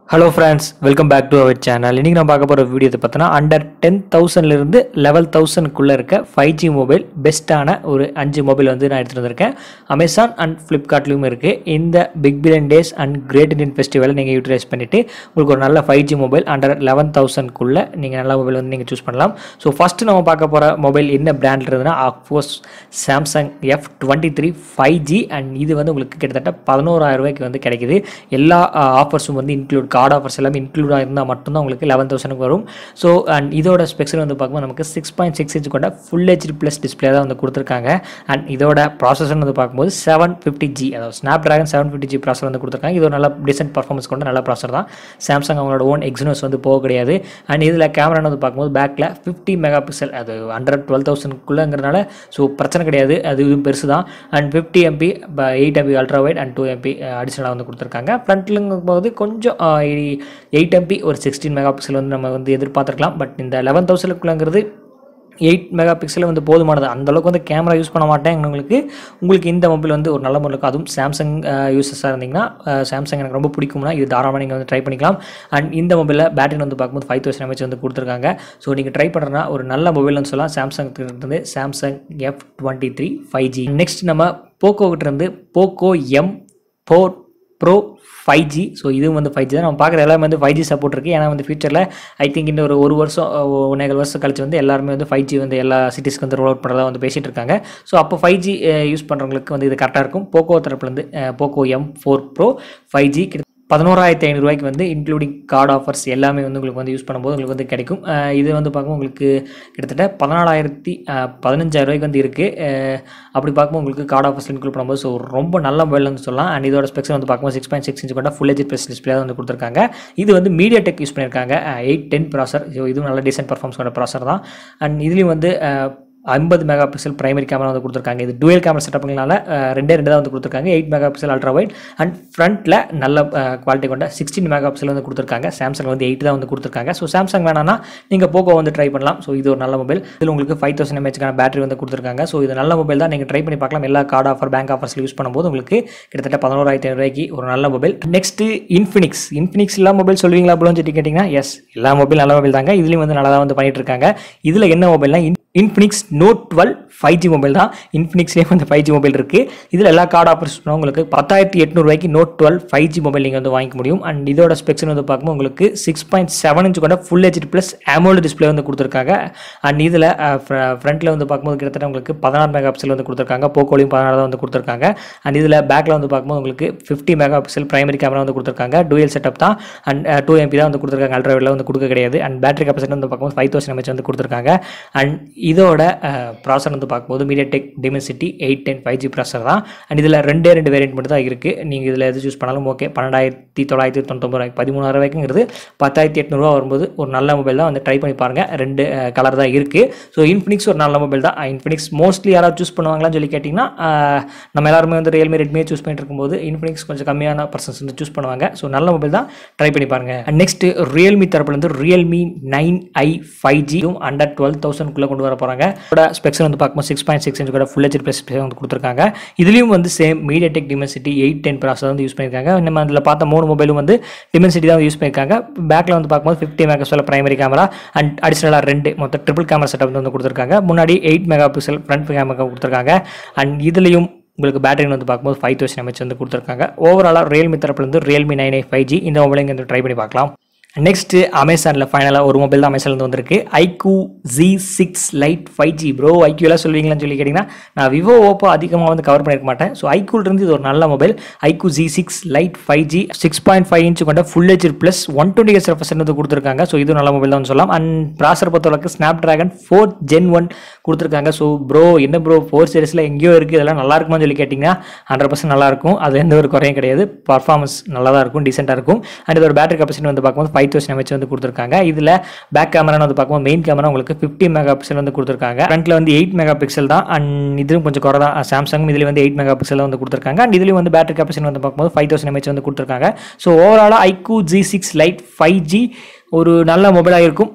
hello friends welcome back to our channel இன்றைக்கி நான் பார்க்க போகிற வீடியோ பார்த்தோன்னா அண்டர் டென் தௌசண்ட்லேருந்து லெவல் தௌசண்ட்குள்ளே இருக்க ஃபைவ் ஜி மொபைல் பெஸ்ட்டான ஒரு அஞ்சு மொபைல் வந்து நான் எடுத்துகிட்டு வந்திருக்கேன் அமேசான் அண்ட் ஃப்ளிப்கார்ட்லேயும் இருக்குது இந்த big billion days and great Indian ஃபெஸ்டிவலை நீங்கள் யூட்டிலைஸ் பண்ணிவிட்டு உங்களுக்கு ஒரு நல்ல five G mobile under eleven தௌசண்ட்குள்ளே நீங்கள் நல்ல மொபைல் வந்து நீங்கள் சூஸ் பண்ணலாம் ஸோ ஃபஸ்ட்டு நம்ம பார்க்க போகிற மொபைல் என்ன பிராண்ட் இருந்ததுன்னா ஆக்ஃபோஸ் Samsung F twenty three five G and இது வந்து உங்களுக்கு கிட்டத்தட்ட பதினோராயிரம் ரூபாய்க்கு வந்து கிடைக்குது எல்லா ஆஃபர்ஸும் வந்து இன்க்ளூட் கார்டு ஆஃபர்ஸ் எல்லாமே இன்க்ளூடாக இருந்தால் மட்டும்தான் உங்களுக்கு லெவன் தௌசண்ட்க்கு வரும் ஸோ அண்ட் இதோட ஸ்பெக்ஸில் வந்து பார்க்கும்போது நமக்கு சிக்ஸ் பாயிண்ட் சிக்ஸ் இன்ச் கொண்ட ஃபுல் ஹெச்டி ப்ளஸ் டிஸ்பிளே தான் வந்து கொடுத்துருக்காங்க அண்ட் இதோட ப்ராசஸர் வந்து பார்க்கும்போது செவன் ஃபிஃப்டி ஜி அதாவது Snapdragon seven fifty G processor வந்து கொடுத்துருக்காங்க இது ஒரு நல்ல டிசென்ட் பர்ஃபார்மன்ஸ் கொண்ட நல்ல ப்ராசர் தான் சாம்சங் அவங்களோட ஓன் எக்ஸினோஸ் வந்து போக கிடையாது அண்ட் இதில் கேமரா வந்து பார்க்கும்போது பேக்கில் ஃபிஃப்டி மெகா பிக்சல் அது ஹண்ட்ரட் டுவெல் தௌசண்ட்குள்ளேங்கிறனால ஸோ பிரச்சனை கிடையாது அது இதுவும் பெருசு தான் and fifty MP eight MP ultra wide and two MP அடிஷனலாக வந்து கொடுத்துருக்காங்க ஃப்ரண்ட்லுங்கும் போது கொஞ்சம் எயிட் எம்பி ஒரு சிக்ஸ்டீன் மெகா பிக்சல் வந்து நம்ம வந்து எதிர்பார்த்துருக்கலாம் பட் இந்த லெவன் தௌசண்ட்குள்ளங்கிறது எயிட் மெகா பிக்சல் வந்து போதுமானது அந்த அளவுக்கு வந்து கேமரா யூஸ் பண்ண மாட்டேன் உங்களுக்கு உங்களுக்கு இந்த மொபைல் வந்து ஒரு நல்ல மொபைல் இருக்கும் அதுவும் சாம்சங் யூசஸாக இருந்தீங்கன்னா சாம்சங் எனக்கு ரொம்ப பிடிக்கும்னா இது தாராளமாக நீங்கள் வந்து ட்ரை பண்ணிக்கலாம் அண்ட் இந்த மொபைலில் பேட்டரி வந்து பார்க்கும்போது ஃபைவ் தௌசண்ட் எம்ஹெச் வந்து கொடுத்துருக்காங்க ஸோ நீங்கள் ட்ரை பண்ணுறதுனா ஒரு நல்ல மொபைல்னு சொல்லலாம் சாம்சங் இருந்து Samsung F twenty three five G next நம்ம போக்கோ கிட்ட இருந்து Poco M four pro five G so இதுவும் வந்து ஃபைவ் ஜி தான் நம்ம பார்க்குற எல்லாமே வந்து ஃபைவ் ஜி சப்போர்ட் இருக்குது ஏன்னா வந்து ஃபியூச்சரில் ஐ திங்க் இந்த ஒரு ஒரு வருஷம் ஒன்றேகால் வருஷம் கழிச்சு வந்து எல்லாருமே வந்து ஃபைவ் ஜி வந்து எல்லா சிட்டிஸ்க்கு வந்து ரோல் அவுட் பண்ணுறதா வந்து பேசிகிட்டு இருக்காங்க ஸோ அப்போ ஃபைவ் ஜி யூஸ் பண்ணுறவங்களுக்கு வந்து இது கரெக்டாக இருக்கும் போக்கோ தரப்புலேருந்து Poco M four pro five G பதினோராயிரத்தி ஐநூறுரூவாய்க்கு வந்து இன்க்ளூடிங் கார்டு ஆஃபர்ஸ் எல்லாமே வந்து உங்களுக்கு வந்து யூஸ் பண்ணும்போது உங்களுக்கு வந்து கிடைக்கும் இது வந்து பார்க்கும்போது உங்களுக்கு கிட்டத்தட்ட பதினாலாயிரத்தி பதினஞ்சாயிரம் ரூபாய்க்கு வந்து இருக்குது அப்படி பார்க்கும்போது உங்களுக்கு கார்டு ஆஃபர்ஸ் இன்க்ளூட் பண்ணும்போது ஸோ ரொம்ப நல்ல மொபைல் வந்து சொல்லலாம் அண்ட் இதோட ஸ்பெக்ஸ் வந்து பார்க்கும்போது சிக்ஸ் பாயிண்ட் சிக்ஸ் இன்ச் கொண்ட ஃபுல் ஹெச் ப்ளஸ் டிஸ்பிளே வந்து கொடுத்துருக்காங்க இது வந்து மீடியா டெக் யூஸ் பண்ணியிருக்காங்க எயிட் டென் ப்ராசர் ஸோ இதுவும் நல்ல டீசென்ட் பர்ஃபார்மன்ஸ் கொண்ட ப்ராசர் தான் அண்ட் இதுலேயும் வந்து ஐம்பது மெகா பிக்சல் பிரைமரி கேமரா வந்து கொடுத்துருக்காங்க இது டுவெல் கேமரா செட்டப்புங்களால ரெண்டே ரெண்டு தான் வந்து கொடுத்துருக்காங்க eight mega megapixel ultra wide and ஃப்ரண்ட்டில் நல்ல குவாலிட்டி கொண்ட சிக்ஸ்டீன் மெகா பிக்சல் வந்து கொடுத்துருக்காங்க சாம்சங் வந்து எயிட் தான் வந்து கொடுத்துருக்காங்க ஸோ சாம்சங் வேணாம்னா நீங்கள் போக்கோ வந்து ட்ரை பண்ணலாம் ஸோ இது ஒரு நல்ல மொபைல் இதில் உங்களுக்கு ஃபைவ் தௌசண்ட் எம்ஹெச்க்கான பேட்டரி வந்து கொடுத்துருக்காங்க ஸோ இது நல்ல மொபைல் தான் நீங்கள் ட்ரை பண்ணி பார்க்கலாம் எல்லா கார்டு ஆஃபர் பேங்க் ஆஃபர்ஸில் யூஸ் பண்ணும்போது உங்களுக்கு கிட்டத்தட்ட பதினோராயிரத்தி ஐநூறுவாய்க்கு ஒரு நல்ல மொபைல் நெக்ஸ்ட்டு இன்ஃபினிக்ஸ் இன்ஃபினிக்ஸ் எல்லா மொபைல் சொல்லுவீங்களா அப்படின்னு சொல்லி கேட்டிங்கன்னா எஸ் எல்லா மொபைல் நல்ல மொபைல் தாங்க இதுலேயும் வந்து நல்லா தான் வந்து பண்ணிட்டு இருக்காங்க இதில் என்ன மொபைல்னா Infinix note twelve five G mobile தான் இன்ஃபினிக்ஸ்லேயே வந்து ஃபைவ் ஜி மொபைல் இருக்குது இதில் எல்லா கார்டு ஆஃபர்ஸ் உங்களுக்கு பத்தாயிரத்தி எட்நூறுவாய்க்கு note twelve five G mobile நீங்கள் வந்து வாங்கிக்க முடியும் அண்ட் இதோட ஸ்பெக்ஸ் வந்து பார்க்கும்போது உங்களுக்கு சிக்ஸ் பாயிண்ட் செவன் இன்ச் கொண்ட full HD plus AMOLED display வந்து கொடுத்துருக்காங்க அண்ட் இதில் ஃப்ரண்ட்டில் வந்து பார்க்கும்போது கிட்டத்தட்ட உங்களுக்கு பதினாறு மெகா பிக்சல் வந்து கொடுத்துருக்காங்க போக்கோலையும் பதினாறு தான் வந்து கொடுத்துருக்காங்க அண்ட் இதில் பேக்கில் வந்து பார்க்கும்போது உங்களுக்கு fifty mega pixel primary camera வந்து கொடுத்துருக்காங்க டூயல் செட்டப் தான் அண்ட் டூ எம்பி தான் வந்து கொடுத்துருக்காங்க அல்ட்ராவில் வந்து கொடுக்க கிடையாது அண்ட் பேட்டரி கெப்பாசிட்டி வந்து பார்க்கும்போது ஃபைவ் தௌசண்ட் எம்ஹெச் வந்து கொடுத்துருக்காங்க அண்ட் இதோட ப்ராசர் வந்து பார்க்கும்போது MediaTek Dimensity eight ten five G processor தான் அண்ட் இதில் ரெண்டே ரெண்டு வேரியன்ட் மட்டும் தான் இருக்குது நீங்கள் இதில் எது சூஸ் பண்ணாலும் ஓகே பன்னெண்டாயிரத்தி தொள்ளாயிரத்தி தொண்ணூத்தொம்பது ரூபாய்க்கு பதிமூணாயிரம் ரூபாய்க்குங்கிறது பத்தாயிரத்தி எட்நூறுவா வரும்போது ஒரு நல்ல மொபைல் தான் வந்து ட்ரை பண்ணி பாருங்கள் ரெண்டு கலர் தான் இருக்குது ஸோ இன்ஃபினிக்ஸ் ஒரு நல்ல மொபைல் தான் இன்ஃபினிக்ஸ் மோஸ்ட்லி யாராவது சூஸ் பண்ணுவாங்களான்னு சொல்லி கேட்டிங்கன்னா நம்ம எல்லாருமே வந்து ரியல்மி ரெட்மியே சூஸ் பண்ணிட்டு இருக்கும்போது இன்ஃபினிக்ஸ் கொஞ்சம் கம்மியான பர்சன்ஸ் வந்து சூஸ் பண்ணுவாங்க ஸோ நல்ல மொபைல் தான் ட்ரை பண்ணி பாருங்கள் அண்ட் நெக்ஸ்ட் ரியல்மி தரப்புலேருந்து Realme nine I five G under twelve தௌசண்ட்குள்ளே கொண்டு வர போகிறாங்க இதோட ஸ்பெக்ஸ் வந்து பார்க்கும்போது சிக்ஸ் பாயிண்ட் சிக்ஸ் இன்ச் கூட ஃபுல் ஹெச் ப்ளஸ் வந்து கொடுத்துருக்காங்க இதுலேயும் வந்து same MediaTek Dimensity eight ten processor வந்து யூஸ் பண்ணியிருக்காங்க நம்ம அதில் பார்த்த மூணு மொபைலும் வந்து டிமென்சிட்டி தான் யூஸ் பண்ணியிருக்காங்க பேக்கில் வந்து பார்க்கும்போது fifty mega pixel primary camera and அடிஷனலாக ரெண்டு மொத்தம் ட்ரிபிள் கேமரா செட்டப் வந்து கொடுத்துருக்காங்க முன்னாடி eight mega pixel front camera கொடுத்துருக்காங்க அண்ட் இதுலேயும் உங்களுக்கு பேட்டரி வந்து பார்க்கும்போது ஃபைவ் தௌசண்ட் எம்ஹெச் வந்து கொடுத்துருக்காங்க ஓவராலாக ரியல்மி தரப்புலேருந்து Realme nine I five G இந்த மொபைல் இங்கே ட்ரை பண்ணி பார்க்கலாம் நெக்ஸ்ட்டு அமேசானில் ஃபைனலாக ஒரு மொபைல் தான் அமேசான்லேருந்து வந்திருக்கு iQOO G six lite five G pro ஐக்யூலாம் சொல்லுவீங்களான்னு சொல்லி கேட்டிங்கன்னா நான் விவோ ஓப்போ அதிகமாக வந்து கவர் பண்ணியிருக்க மாட்டேன் ஸோ ஐக்யூலேருந்து இது ஒரு நல்ல mobile iQOO G six lite five G six point five inch கொண்ட full H plus one twenty S refresh வந்து கொடுத்துருக்காங்க ஸோ இது நல்ல மொபைல் தான் சொல்லலாம் அண்ட் ப்ராசர் பொறுத்தவரைக்கும் Snapdragon four gen one கொடுத்துருக்காங்க ஸோ ப்ரோ என்ன ப்ரோ ஃபோர் சீரிஸில் எங்கேயோ இருக்குது இதெல்லாம் நல்லா இருக்குமான்னு சொல்லி கேட்டிங்கன்னா ஹண்ட்ரட் பர்சன்ட் நல்லாயிருக்கும் அது எந்த ஒரு குறையும் கிடையாது பர்ஃபார்மன்ஸ் நல்லா தான் இருக்கும் டீசெண்டாக இருக்கும் அண்ட் இதோட பேட்டரி கெப்பாசிட்டி வந்து பார்க்கும்போது ஃபைவ் தௌசண்ட் எம்ஹெச் வந்து கொடுத்துருக்காங்க இதில் பேக் கேமரா வந்து பார்க்கும்போது மெயின் கேமரா உங்களுக்கு ஃபிஃப்டி மெகா பிக்சல் வந்து கொடுத்துருக்காங்க ஃப்ரண்ட்டில் வந்து எயிட் மெகா பிக்சல் தான் அண்ட் இதுவும் கொஞ்சம் குறை தான் சாம்சங் இதில் வந்து எயிட் மெகா பிக்சல் வந்து கொடுத்துருக்காங்க அண்ட் இதுலேயும் வந்து பேட்டரி கெப்பாசிட்டி வந்து பார்க்கும்போது ஃபைவ் தௌசண்ட் எம்ஹெச் வந்து கொடுத்துருக்காங்க ஸோ ஓவராலாக iQOO G six lite five G ஒரு நல்ல மொபைலாக இருக்கும்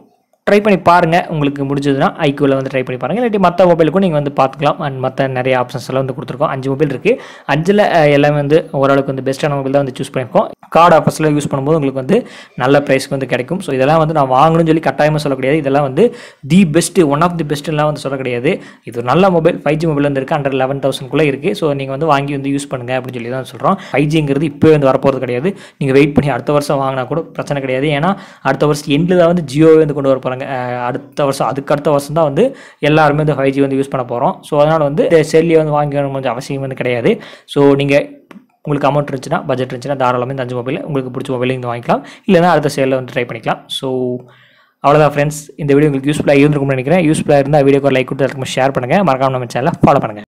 ட்ரை பண்ணி பாருங்கள் உங்களுக்கு முடிஞ்சதுன்னா ஐக்யூவில் வந்து ட்ரை பண்ணி பாருங்கள் இல்லாட்டி மற்ற மொபைலுக்கும் நீங்கள் வந்து பார்த்துக்கலாம் அண்ட் மற்ற நிறைய ஆப்ஷன்ஸ் எல்லாம் வந்து கொடுத்துருக்கோம் அஞ்சு மொபைல் இருக்குது அஞ்சில் எல்லாமே வந்து ஓரளவுக்கு வந்து பெஸ்ட்டான மொபைல் தான் வந்து சூஸ் பண்ணியிருக்கோம் கார்டு ஆஃபர்ஸில் யூஸ் பண்ணும்போது உங்களுக்கு வந்து நல்ல ப்ரைஸ்க்கு வந்து கிடைக்கும் ஸோ இதெல்லாம் வந்து நான் வாங்கணும்னு சொல்லி கட்டாயமாக சொல்ல கிடையாது இதெல்லாம் வந்து the best one of the பெஸ்ட்டுலாம் வந்து சொல்ல கிடையாது இது ஒரு நல்ல மொபைல் ஃபைவ் ஜி மொபைல் வந்து இருக்குது அண்டர் லெவன் தௌசண்ட்குள்ளே இருக்குது ஸோ நீங்கள் வந்து வாங்கி வந்து யூஸ் பண்ணுங்கள் அப்படின்னு சொல்லி தான் சொல்கிறோம் ஃபைவ் ஜிங்கிறது இப்போ வந்து வரப்போகிறது கிடையாது நீங்கள் வெயிட் பண்ணி அடுத்த வருஷம் வாங்கினா கூட பிரச்சனை கிடையாது ஏன்னா அடுத்த வருஷம் எண்டில் தான் வந்து ஜியோவே வந்து கொண்டு வர போகிறாங்க அடுத்த வருஷம் அதுக்கு அடுத்த வருஷம் தான் வந்து எல்லாருமே வந்து ஃபைவ் ஜி வந்து யூஸ் பண்ண போகிறோம் ஸோ அதனால் வந்து செல்லியை வந்து வாங்கிக்கணும் கொஞ்சம் அவசியம் வந்து கிடையாது ஸோ நீங்கள் உங்களுக்கு அமௌண்ட் இருந்துச்சுன்னா பட்ஜெட் இருந்துச்சுன்னா தாராளமாக இந்த அஞ்சு மொபைல் உங்களுக்கு பிடிச்ச மொபைல் இங்கே வாங்கிக்கலாம் இல்லைனா அடுத்த சேலில் வந்து ட்ரை பண்ணிக்கலாம் ஸோ அவ்வளோதான் ஃப்ரெண்ட்ஸ் இந்த வீடியோ உங்களுக்கு யூஸ்ஃபுல்லாக இருந்திருக்கும்னு நினைக்கிறேன் யூஸ்ஃபுல்லாக இருந்தால் வீடியோக்கு லைக் கொடுத்து எல்லாருக்கும் ஷேர் பண்ணுங்கள் மறக்காம நம்ம சேனலை ஃபாலோ பண்ணுங்கள்